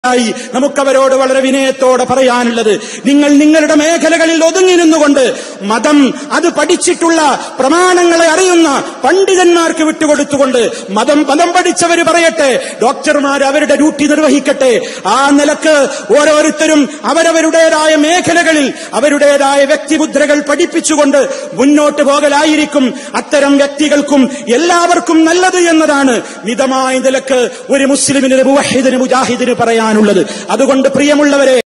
ായി നമുക്കവരോട് വളരെ വിനയത്തോടെ പറയാനുള്ളത് നിങ്ങൾ നിങ്ങളുടെ മേഖലകളിൽ ഒതുങ്ങി നിന്നുകൊണ്ട് മതം അത് പഠിച്ചിട്ടുള്ള പ്രമാണങ്ങളെ അറിയുന്ന പണ്ഡിതന്മാർക്ക് വിട്ടുകൊടുത്തുകൊണ്ട് മതം മതം പഠിച്ചവർ പറയട്ടെ ഡോക്ടർമാർ അവരുടെ ഡ്യൂട്ടി നിർവഹിക്കട്ടെ ആ നിലക്ക് ഓരോരുത്തരും അവരവരുടേതായ മേഖലകളിൽ അവരുടേതായ വ്യക്തിമുദ്രകൾ പഠിപ്പിച്ചുകൊണ്ട് മുന്നോട്ട് പോകലായിരിക്കും അത്തരം വ്യക്തികൾക്കും എല്ലാവർക്കും നല്ലത് എന്നതാണ് മിതമായ നിലക്ക് ഒരു മുസ്ലിമിന് മുവഹിദിന് മുജാഹിദിന് പറയാനുള്ളത് അതുകൊണ്ട് പ്രിയമുള്ളവരെ